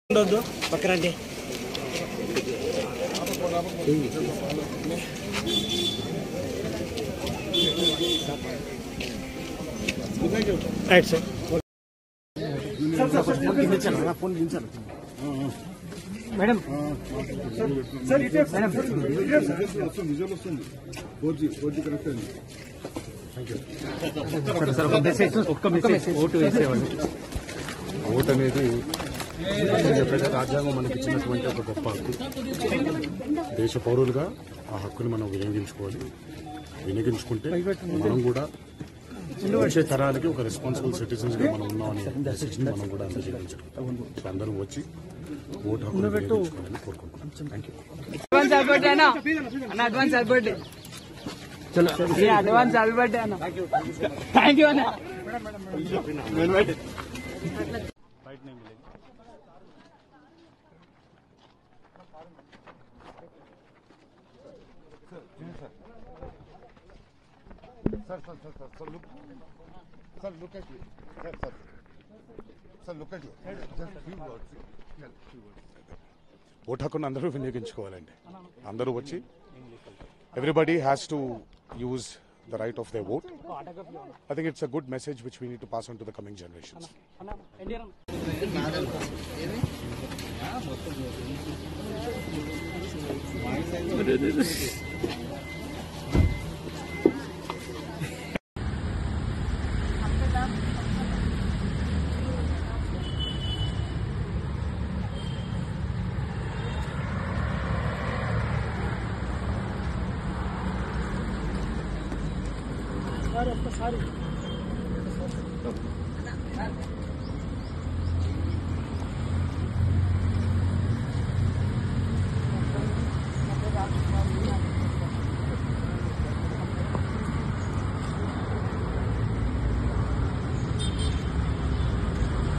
ఉండొద్దు పక్కనండి right sir madam visual వస్తుంది four G four G connect అయింది ఒక్క మెసేజ్ ఓటు వేసేవాళ్ళు ఓట్ అనేది నేను చెప్పేది రాజ్యాంగం మనకి ఇచ్చినటువంటి ఒక గొప్ప హక్కు దేశ పౌరులుగా ఆ హక్కుని మనం వినియోగించుకోవాలి వినియోగించుకుంటే మనం కూడా వచ్చే తరాలకి ఒక రెస్పాన్సిబుల్ సిటిజన్స్ గా మనం ఉన్నాం అనే మెసేజ్ ని మనం కూడా అందజేయించాలి సో అందరూ వచ్చి ఓటు హక్కును వినియోగించుకోవాలని కోరుకుంటున్నాం thank you advance happy birthday అన్న అన్న అడ్వాన్స్ హ్యాపీ బర్త్డే చలో అడ్వాన్స్ హ్యాపీ బర్త్డే అన్న థ్యాంక్ యూ అన్న Sir, sir, sir, sir, sir, look. Sir, look at me. Sir, sir. Sir, look at you. Just few words. Yeah, few words. ఓటు హక్కును అందరూ వినియోగించుకోవాలండి అందరూ వచ్చి everybody has to use the right of the vote I think it's a good message which we need to pass on to the coming generations ఒక్కసారి